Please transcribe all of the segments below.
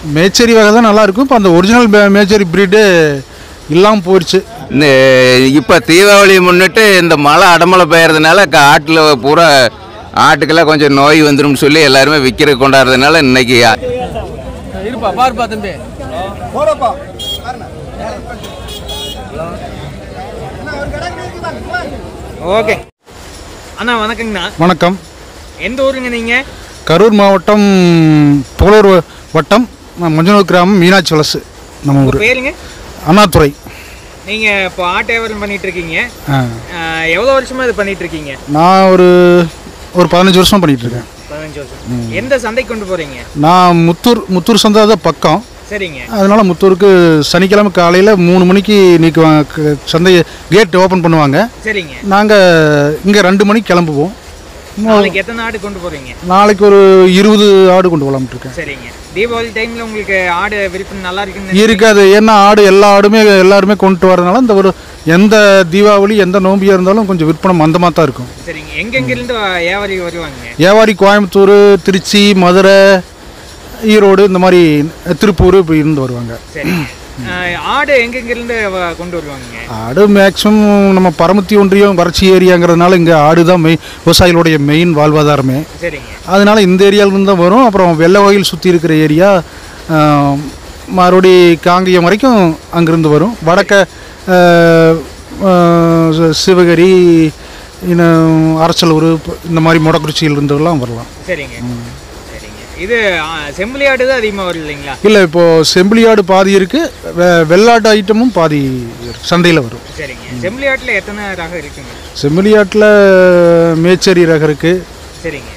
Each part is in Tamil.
மேச்சேரி வகை தான் நல்லா இருக்கும் இப்போ அந்த ஒரிஜினல் மேச்சேரி பிரீடு இல்லாமல் போயிடுச்சு இந்த இப்போ தீபாவளி முன்னிட்டு இந்த மழை அடமழை பெய்யறதுனால ஆட்டில் பூரா ஆட்டுக்கெல்லாம் கொஞ்சம் நோய் வந்துடும் சொல்லி எல்லாருமே விற்கிற கொண்டாடுறதுனால இன்னைக்கு இருப்பா பாருப்பா தம்பி ஓகே அண்ணா வணக்கங்கண்ணா வணக்கம் எந்த ஊருங்க நீங்க கரூர் மாவட்டம் புகழூர் வ- வட்டம் மஞ்சனூர் கிராமம் மீனாட்சி வலசு நம்ம ஊர் பேருங்க அண்ணாதுறை நீங்க இப்போ ஆட்டோ வியாபாரம் பண்ணிட்டு இருக்கீங்க ஆ. ஆஹ், எவ்வளவு வருஷமா இது பண்ணிட்டு இருக்கீங்க நான் ஒரு ஒரு பதினஞ்சு வருஷம் பண்ணிட்டு இருக்கேன் பதினஞ்சு வருஷம் எந்த சந்தைக்கு கொண்டு போறீங்க நான் முத்தூர் முத்தூர் சந்தை தான் பக்கம் சரிங்க அதனால முத்தூருக்கு சனிக்கிழமை காலையில் மூணு மணிக்கு இன்னைக்கு சந்தையை கேட் ஓப்பன் பண்ணுவாங்க சரிங்க நாங்கள் இங்கே ரெண்டு மணிக்கு கிளம்புவோம் நாளைக்கு எத்தனை ஆடு கொண்டு போறீங்க நாளைக்கு ஒரு இருபது ஆடு கொண்டு போகலாம்னு இருக்கேன் சரிங்க தீபாவளி டைம்ல உங்களுக்கு ஆடு விற்பனை நல்லா இருக்குன்னு இருக்காது ஏன்னா ஆடு எல்லா ஆடுமே எல்லாருமே கொண்டு வரதுனால இந்த ஒரு எந்த தீபாவளி எந்த நோம்பியாக இருந்தாலும் கொஞ்சம் விற்பனை மந்தமாக தான் இருக்கும் சரிங்க எங்கெங்க இருந்து வியாபாரி வருவாங்க வியாபாரி கோயம்புத்தூர் திருச்சி மதுரை ஈரோடு இந்த மாதிரி திருப்பூர் இப்படி இருந்து வருவாங்க சரிங்க ஆஹ், ஆடு எங்கெங்க இருந்து வ- கொண்டு வருவாங்க ஆடு மேக்ஸிமம் நம்ம பரமத்தி ஒன்றியம் வறட்சி ஏரியாங்கிறதுனால இங்கே ஆடு தான் மெய் விவசாயிகளுடைய மெயின் வாழ்வாதாரமே சரிங்க அதனால இந்த ஏரியாவிலேருந்து தான் வரும் அப்புறம் வெள்ளை கோயில் சுற்றி இருக்கிற ஏரியா ஆஹ், மறுபடி காங்கேயம் வரைக்கும் அங்கேருந்து வரும் வடக்க ஆஹ், ஆஹ், சி- சிவகரி இன்னும் அரச்சலூர் இப்ப இந்த மாதிரி மொடக்குறிச்சியிலிருந்துலாம் வரலாம் சரிங்க சரிங்க இது ஆ, செம்பிளி ஆடு தான் அதிகமாக வரும் இல்லைங்களா இல்லை இப்போது செம்பிளியாடு பாதி இருக்குது வெ வெள்ளாட்டு ஐட்டமும் பாதி சந்தையில் வரும் சரிங்க செம்பிளி ஆட்டில் எத்தனை ரகம் இருக்குங்க செம்பிளியாட்டில் மேச்சேரி ரகம் இருக்குது சரிங்க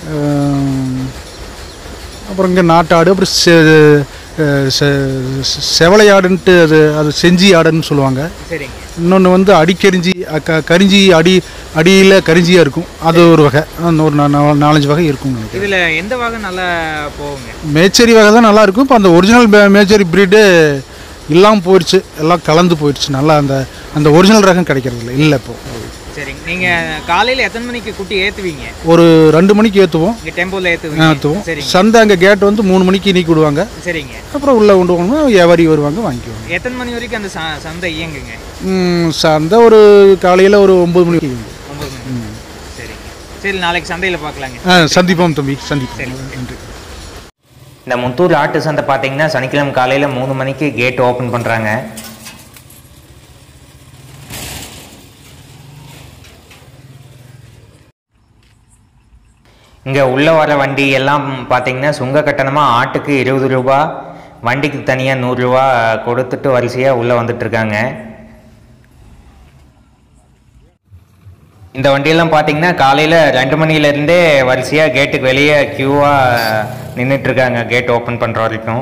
அப்புறம் இங்கே நாட்டாடு அப்புறம் செ அஹ் செ- செ- செவலை ஆடுன்ட்டு அது அது செஞ்சி ஆடுன்னு சொல்லுவாங்க சரிங்க இன்னொன்று வந்து அடிக்கரிஞ்சி அ- க கரிஞ்சி அடி அடியில் கரிஞ்சியாக இருக்கும் அது ஒரு வகை அந்த ஒரு நா- நா- நாலஞ்சு வகை இருக்கும் நினைக்கிறேன் இதில் எந்த வகை நல்லா போகுங்க மேச்சேரி வகை தான் நல்லா இருக்கும் இப்போ அந்த ஒரிஜினல் மே- மேச்சேரி பிரீடு இல்லாமல் போயிடுச்சு எல்லாம் கலந்து போயிடுச்சு நல்லா அந்த அந்த ஒரிஜினல் ரகம் கிடைக்கிறது இல்லை இல்லை இப்போ சரிங்க நீங்கள் காலையில் எத்தனை மணிக்கு குட்டி ஏற்றுவீங்க ஒரு ரெண்டு மணிக்கு ஏற்றுவோம் இங்கே டெம்போவில் ஏற்றுவீங்க ஏற்றுவோம் சரிங்க சந்தை அங்கே கேட் வந்து மூணு மணிக்கு நீக்கி விடுவாங்க சரிங்க அப்புறம் உள்ளே கொண்டு போகணும் வியாபாரி வருவாங்க வாங்கிக்குவாங்க எத்தனை மணி வரைக்கும் அந்த ச- சந்தை இயங்குங்க ம், சந்தை ஒரு காலையில் ஒரு ஒம்பது மணிக்கு ஒம்பது மணி சரிங்க சரி நாளைக்கு சந்தையில் பார்க்கலாங்க ஆ சந்திப்போம் தம்பி சந்திப்போம் நன்றி இந்த முத்தூர் ஆட்டு சந்தை பார்த்தீங்கன்னா சனிக்கிழமை காலையில் மூணு மணிக்கு கேட் ஓப்பன் பண்ணுறாங்க இங்கே உள்ளே வர வண்டி எல்லாம் பார்த்தீங்கன்னா சுங்க கட்டணமாக ஆட்டுக்கு இருபது ரூபா வண்டிக்கு தனியாக நூறுரூவா கொடுத்துட்டு வரிசையாக உள்ளே வந்துட்டுருக்காங்க இந்த வண்டியெல்லாம் பார்த்தீங்கன்னா காலையில் ரெண்டு மணிலேருந்தே வரிசையாக கேட்டுக்கு வெளியே க்யூவாக நின்றுட்டுருக்காங்க கேட் ஓப்பன் பண்ணுற வரைக்கும்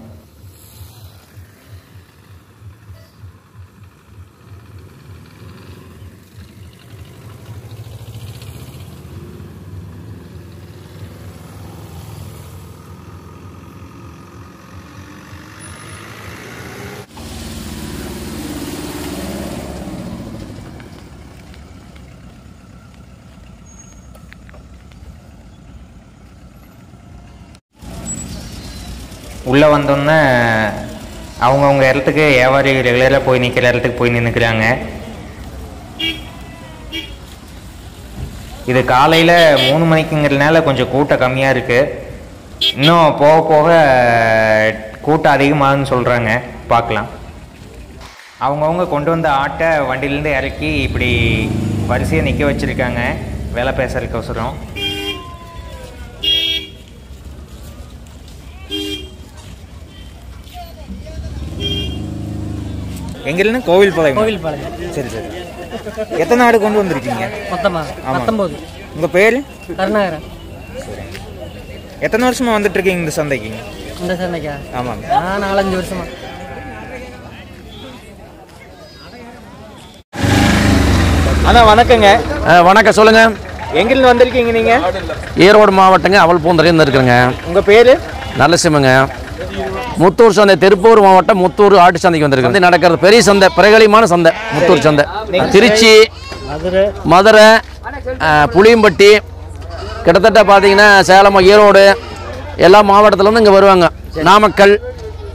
உள்ளே வந்தோன்னே அவங்கவுங்க இடத்துக்கு வியாபாரி ரெகுலராக போய் நிற்கிற இடத்துக்கு போய் நின்றுக்கிறாங்க இது காலையில் மூணு மணிக்குங்கிறதுனால கொஞ்சம் கூட்டம் கம்மியாக இருக்குது இன்னும் போக போக கூட்டம் அதிகமாகுன்னு சொல்கிறாங்க பார்க்கலாம் அவங்கவுங்க கொண்டு வந்த ஆட்டை வண்டியிலேருந்து இறக்கி இப்படி வரிசையாக நிற்க வச்சுருக்காங்க வேலை பேசுறதுக்கோசரம் எங்கேருந்து கோவில் பாளையம் கோவில் பாளையம் சரி சரி எத்தனை ஆடு கொண்டு வந்திருக்கீங்க மொத்தமா பத்தொம்போது உங்கள் பேர் கருணாகரன் எத்தனை வருஷமா வந்துட்டு இருக்கீங்க இந்த சந்தைக்கு இந்த சந்தைக்கா ஆமாங்க நான் நாலஞ்சு வருஷமா அண்ணா வணக்கங்க வணக்கம் சொல்லுங்க எங்கிருந்து வந்திருக்கீங்க நீங்க ஈரோடு மாவட்டங்க அவல் பூந்தரையில் இருக்குங்க உங்க பேரு நல்லசிம்மங்க முத்தூர் சந்தை திருப்பூர் மாவட்டம் முத்தூர் ஆட்டு சந்தைக்கு வந்திருக்கு நடக்கிறது பெரிய சந்தை பிரகலியமான சந்தை முத்தூர் சந்தை திருச்சி மதுரை அஹ், புளியம்பட்டி கிட்டத்தட்ட பார்த்தீங்கன்னா சேலம் ஈரோடு எல்லா மாவட்டத்துலேருந்து இங்கே வருவாங்க நாமக்கல்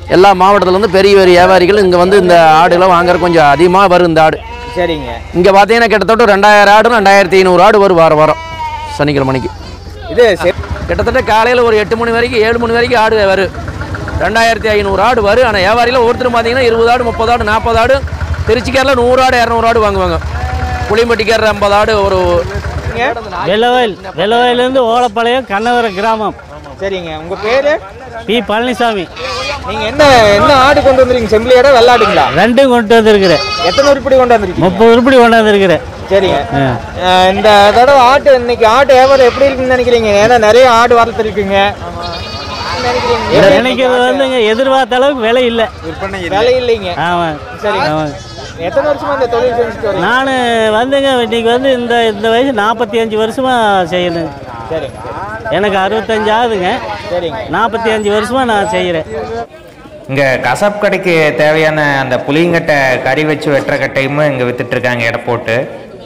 எல்லா மாவட்டத்துலேருந்து பெரிய பெரிய வியாபாரிகள் இங்கே வந்து இந்த ஆடுகளை வாங்குற கொஞ்சம் அதிகமாக வரும் இந்த ஆடு சரிங்க இங்கே பார்த்தீங்கன்னா கிட்டத்தட்ட ரெண்டாயிரம் ஆடு ரெண்டாயிரத்தி ஐநூறு ஆடு வரும் வாரம் வாரம் சனிக்கிழமை மணிக்கு இது செ- கிட்டத்தட்ட காலையில் ஒரு எட்டு மணி வரைக்கும் ஏழு மணி வரைக்கும் ஆடு வரும் ரெண்டாயிரத்தி ஐநூறு ஆடு வரும் ஆனால் வியாபாரியில் ஒவ்வொருத்தரும் பார்த்தீங்கன்னா இருபது ஆடு முப்பது ஆடு நாற்பது ஆடு திருச்சிக்காரில் நூறு ஆடு இரநூறு ஆடு வாங்குவாங்க புளியம்பட்டிக்காரில் ஐம்பது ஆடு ஒரு வெள்ளவயல் வெள்ளவயலேருந்து ஓலப்பாளையம் கண்ணவரம் கிராமம் சரிங்க உங்க பேரு பி பழனிசாமி நீங்க என்ன என்ன ஆடு கொண்டு வந்திருக்கீங்க செம்பிளியாடா வெள்ளாடுங்களா ரெண்டும் கொண்டு வந்திருக்கிறேன் எத்தனை உருப்படி கொண்டு வந்திருக்கீங்க முப்பது உருப்படி கொண்டு வந்திருக்கிறேன் சரிங்க ஆ. அஹ் இந்த தடவை ஆட்டு இன்னைக்கு ஆட்டு வியாபாரம் எப்படி இருக்குன்னு நினைக்கிறீங்க ஏன்னா நிறைய ஆடு வளர்த்துருக்குங்க இதை நினைக்கிறது வந்துங்க எதிர்பார்த்த அளவுக்கு விலை இல்லை விலை இல்லைங்க ஆமாம் சரிங்க ஆமாம் எத்தனை வருஷமா இந்த தொழில் செஞ்சுட்டு வரீங்க நான் வந்துங்க இன்னைக்கு வந்து இந்த இந்த வயசு நாற்பத்தி அஞ்சு வருஷமாக செய்யணும் சரிங்க எனக்கு அறுபத்தஞ்சு ஆகுதுங்க சரிங்க நாற்பத்தி அஞ்சு வருஷமாக நான் செய்கிறேன் இங்கே கசாப் கடைக்கு தேவையான அந்த புளியங்கட்டை கறி வச்சு வெட்டுற கட்டையும் இங்கே வித்துட்ருக்காங்க எடை போட்டு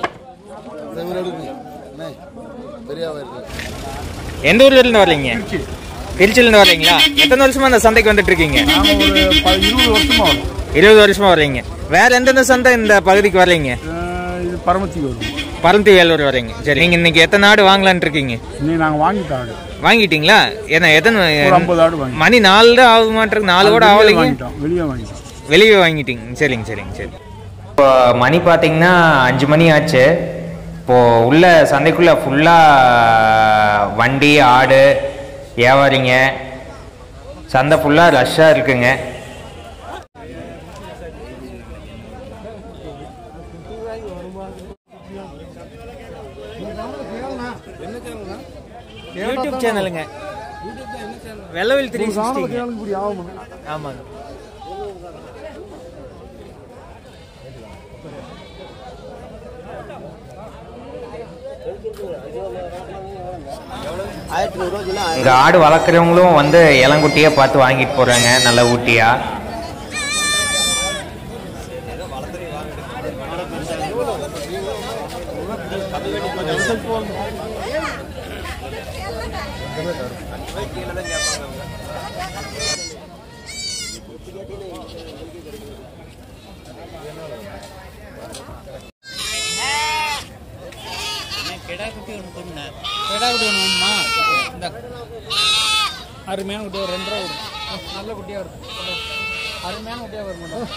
எந்த ஊர்ல இருந்து வரீங்க திருச்சியில இருந்து வரீங்களா எத்தனை வருஷமா அந்த சந்தைக்கு வந்துட்டு இருக்கீங்க இருபது வருஷமா வர்றீங்க வேற எந்தெந்த சந்தை இந்த பகுதிக்கு வர்றீங்க இது பரமத்தி வரும் பரந்தி வேலூர் வரீங்க சரி நீங்க இன்னைக்கு எத்தனை ஆடு வாங்கலாம்னு இருக்கீங்க இன்னைக்கு நாங்கள் வாங்கிட்டோம் வாங்கிட்டீங்களா என்ன எத்தனை ஒரு ஐம்பது ஆடு வாங்கி மணி நாலு தான் ஆக மாட்டிருக்கு நாலு கூட ஆகலைங்க வாங்கிட்டோம் வெளியே வாங்கிட்டோம் வெளியே வாங்கிட்டீங்க சரிங்க சரிங்க சரி இப்போ மணி பார்த்தீங்கன்னா அஞ்சு மணி ஆச்சு இப்போது உள்ள சந்தைக்குள்ளே ஃபுல்லாக வண்டி ஆடு வியாபாரிங்க சந்தை ஃபுல்லாக ரஷ்ஷாக இருக்குங்க யூடியூப் சேனலுங்க வெள்ளவில் த்ரீ சிக்ஸ்டி ஆமாங்க இங்கே ஆடு வளர்க்குறவங்களும் வந்து இளங்குட்டியாக பார்த்து வாங்கிட்டு போகிறாங்க நல்ல ஊட்டியாக அருமையான குட்டி ஒரு ரெண்டு ரூபா வரும் நல்ல குட்டியாக இருக்கும் அருமையான குட்டியாக வரும்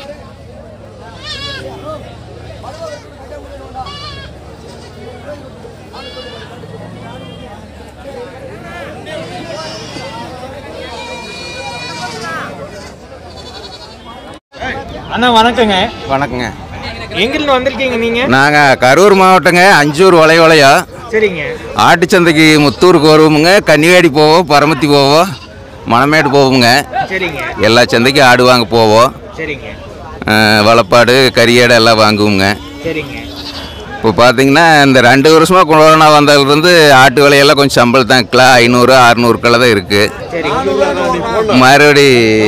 அண்ணா வணக்கங்க வணக்கங்க எங்கிருந்து வந்திருக்கீங்க நீங்க நாங்கள் கரூர் மாவட்டங்க அஞ்சூர் வளைவளையா சரிங்க ஆட்டுச்சந்தைக்கு முத்தூருக்கு வருவோமுங்க கன்னிவாடி போவோம் பரமத்தி போவோம் மணமேடு போவோமுங்க சரிங்க எல்லா சந்தைக்கும் ஆடு வாங்க போவோம் சரிங்க அஹ், வளப்பாடு கறியாடு எல்லாம் வாங்குவோங்க சரிங்க இப்போ பார்த்தீங்கன்னா இந்த ரெண்டு வருஷமாக கொரோனா வந்ததுலேருந்து ஆட்டு விலையெல்லாம் கொஞ்சம் சம்பளம் தான் கிலோ ஐநூறு அறநூறுக்குள்ள தான் இருக்குது மறுபடி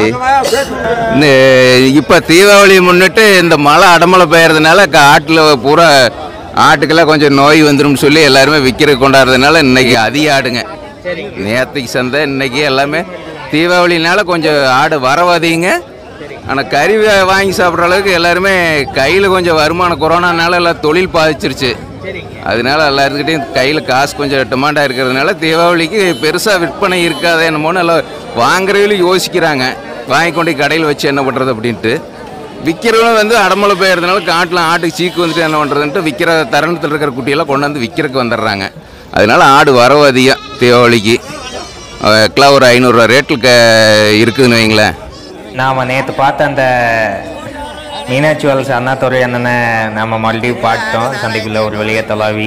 இந்த இப்போ தீபாவளி முன்னிட்டு இந்த மழை அடமழை பெய்யறதுனால க- ஆட்டில் பூரா ஆட்டுக்கெல்லாம் கொஞ்சம் நோய் வந்துடும் சொல்லி எல்லாருமே விற்கிற கொண்டாடுறதுனால இன்னைக்கு அதிக ஆடுங்க நேற்றுக்கு சந்தை இன்னைக்கு எல்லாமே தீபாவளினால கொஞ்சம் ஆடு வரவாதீங்க ஆனால் கறி வா- வாங்கி சாப்பிட்ற அளவுக்கு எல்லாருமே கையில் கொஞ்சம் வருமானம் கொரோனானால எல்லாம் தொழில் பாதிச்சிருச்சு அதனால எல்லாருக்கிட்டையும் கையில் காசு கொஞ்சம் டிமாண்டாக இருக்கிறதுனால தீபாவளிக்கு பெருசாக விற்பனை இருக்காதே என்னமோன்னு எல்லாம் வாங்குறவங்களும் யோசிக்கிறாங்க வாங்கி கொண்டு போய் கடையில் வச்சு என்ன பண்ணுறது அப்படின்ட்டு விற்கிறவங்க வந்து அடமலை பெய்யறதுனால காட்டில் ஆட்டுக்கு சீக்கு வந்துட்டு என்ன பண்ணுறதுன்ட்டு விற்கிற தருணத்தில் இருக்கிற குட்டியெல்லாம் கொண்டு வந்து விற்கிறதுக்கு வந்துடுறாங்க அதனால ஆடு வரவு அதிகம் தீபாவளிக்கு கிலோ ஒரு ஐநூறுரூவா ரேட்டில் க இருக்குதுன்னு வைங்களேன் நாம் நேற்று பார்த்த அந்த மீனாட்சி வலசு அண்ணாதுரை அண்ணனை நம்ம மறுபடியும் பாட்டோம் சந்தைக்குள்ளே ஒரு வெளியே தொலாவி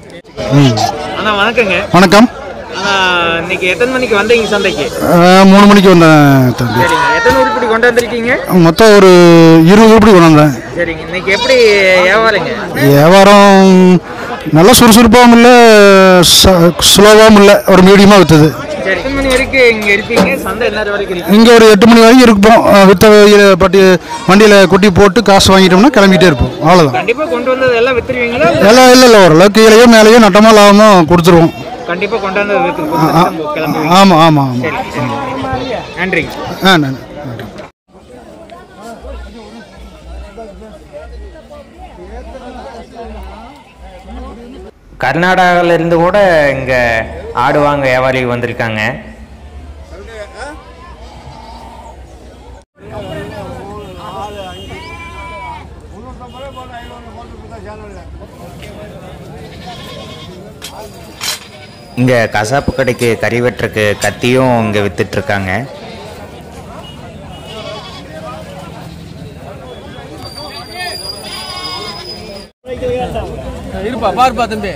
அண்ணா வணக்கங்க வணக்கம் அண்ணா இன்னைக்கு எத்தனை மணிக்கு வந்தீங்க சந்தைக்கு அஹ், மூணு மணிக்கு வந்தேன் தம்பி சரிங்க எத்தனை உருப்படி கொண்டு வந்திருக்கீங்க மொத்தம் ஒரு இருபது உருப்படி கொண்டு வந்தேன் சரிங்க இன்னைக்கு எப்படி வியாபாரங்க வியாபாரம் நல்லா சுறுசுறுப்பாகவும் இல்லை ஸ்லோவாகவும் இல்லை ஒரு மீடியமாக விற்றுது சரி எத்தனை மணி வரைக்கும் இங்க இருப்பீங்க சந்தை என்ன வரைக்கும் இருக்கு இங்கே ஒரு எட்டு மணி வரைக்கும் இருப்போம் அஹ், வித்த வழியில பட்டி வண்டியில் கொட்டி போட்டு காசு வாங்கிட்டோம்னா கிளம்பிட்டே இருப்போம் அவ்வளோதான் கண்டிப்பா கொண்டு வந்தது எல்லாம் வித்துருவீங்களா எல்லாம் இல்லை இல்லை ஓரளவுக்கு கீழேயோ மேலேயோ நட்டமாக லாபமோ கொடுத்துருவோம் கண்டிப்பா கொண்டு வந்தது வித்து ஆ- கிளம்புவீங்க ஆமாம் ஆமாம் ஆமாம் சரி சரி நன்றிங்க ஆ நன்றி கர்நாடகாவிலேருந்து கூட இங்கே ஆடு வாங்க வியாபாரி வந்திருக்காங்க இங்கே கசாப்பு கடைக்கு கறி வெட்டுறக்கு கத்தியும் இங்கே வித்துட்ருக்காங்க இருப்பா பாருப்பா தம்பி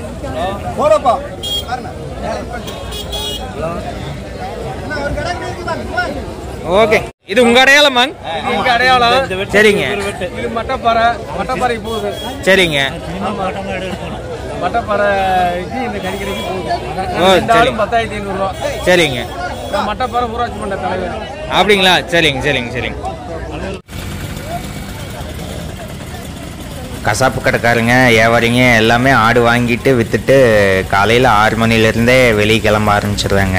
ஓகே இது உங்க அடையாளமாங்க இங்க அடையாளம் சரிங்க இது மட்டப்பாறை மட்டப்பாறை போகுது சரிங்க மட்டப்பாறைக்கு இந்த கறிக்கடைக்கு போகுது ஓ, ரெண்டு சரி. ஆளும் பத்தாயிரத்தி ஐநூறுரூவா சரிங்க நான் மட்டப்பாறை ஊராட்சி மன்ற தலைவர் அப்படிங்களா சரிங்க சரிங்க சரிங்க கசாப்பு கடைக்காரங்க வியாபாரிங்க எல்லாமே ஆடு வாங்கிட்டு விற்றுட்டு காலையில் ஆறு மணிலேருந்தே வெளியே கிளம்ப ஆரம்பிச்சிடுறாங்க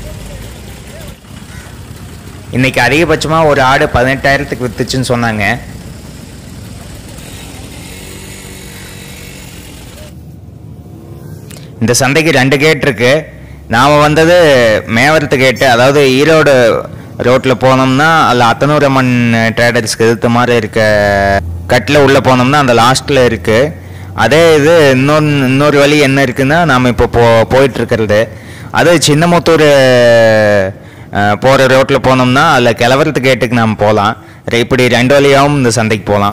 இன்னைக்கு அதிகபட்சமாக ஒரு ஆடு பதினெட்டாயிரத்துக்கு வித்துச்சுன்னு சொன்னாங்க இந்த சந்தைக்கு ரெண்டு கேட் இருக்கு நாம் வந்தது மேவரத்து கேட்டு அதாவது ஈரோடு ரோட்டில் போனோம்னா அதில் அத்தனூரம்மன் ட்ரேடர்ஸ்க்கு எதிர்த்த மாதிரி இருக்க கட்டில் உள்ளே போனோம்னா அந்த லாஸ்ட்டில் இருக்குது அதே இது இன்னொரு இன்னொரு வழி என்ன இருக்குன்னா நாம் இப்போ போ போயிட்டுருக்கிறது அது சின்னமுத்தூர் போகிற ரோட்டில் போனோம்னா அதில் கிளவரத்து கேட்டுக்கு நாம் போகலாம் இப்படி ரெண்டு வழியாகவும் இந்த சந்தைக்கு போகலாம்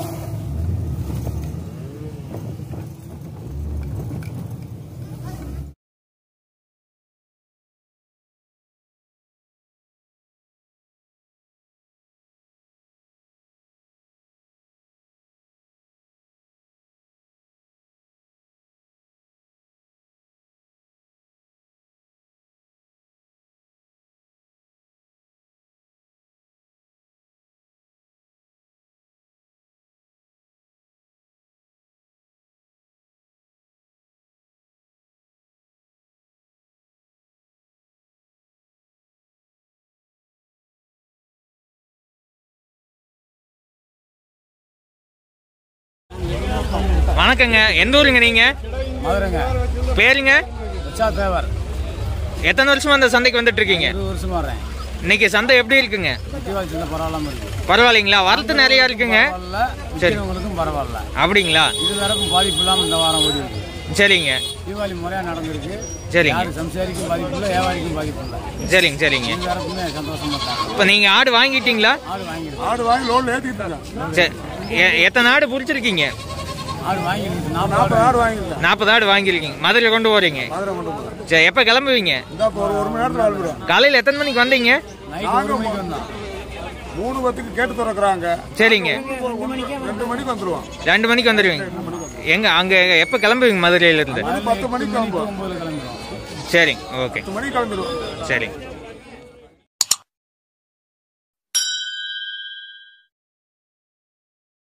வணக்கங்க எந்த ஊருங்க நீங்க மதுரைங்க பேருங்க உச்சா தேவர் எத்தனை வருஷமா அந்த சந்தைக்கு வந்துட்டு இருக்கீங்க இருபது வருஷமா வரேன் இன்னைக்கு சந்தை எப்படி இருக்குங்க முக்கியவாக சின்ன பரவாயில்லாம இருக்கு பரவாயில்லைங்களா வரத்து நிறைய இருக்குங்க பரவாயில்ல விற்கிறவங்களுக்கும் பரவாயில்ல அப்படிங்களா இது வரைக்கும் பாதிப்பு இல்லாமல் இந்த வாரம் ஓடி இருக்கு சரிங்க தீபாவளி முறையாக நடந்திருக்கு சரிங்க யாரு சம்சாரிக்கும் பாதிப்பு இல்லை வியாபாரிக்கும் பாதிப்பு இல்லை சரிங்க சரிங்க இது வரைக்குமே சந்தோஷமா இருக்காங்க இப்போ நீங்க ஆடு வாங்கிட்டீங்களா ஆடு வாங்கிருக்கு ஆடு வாங்கி லோன் ஏற்றிட்டு சரி எ- எத்தனை ஆடு பிடிச்சிருக்கீங்க ஆடு வாங்கிருக்கு நாற்பது ஆடு வாங்கிருக்கேன் நாற்பது ஆடு வாங்கியிருக்கீங்க மதுரை கொண்டு போறீங்க மதுரை கொண்டு போகிறேன் சரி எப்போ கிளம்புவீங்க இந்த ஒரு ஒரு மணி நேரத்தில் வாழ்விடும் காலையில் எத்தனை மணிக்கு வந்தீங்க நைட் ஒரு மணிக்கு வந்தான் மூணு பத்துக்கு கேட்டு திறக்கிறாங்க சரிங்க ரெண்டு மணிக்கு வந்துருவோம் ரெண்டு மணிக்கு வந்துடுவீங்க எங்க அங்க எப்போ கிளம்புவீங்க மதுரையில இருந்து பத்து மணிக்கு கிளம்புவோம் ஒன்பது கிளம்பிடுவோம் சரிங்க ஓகே பத்து மணிக்கு கிளம்பிடுவோம் சரிங்க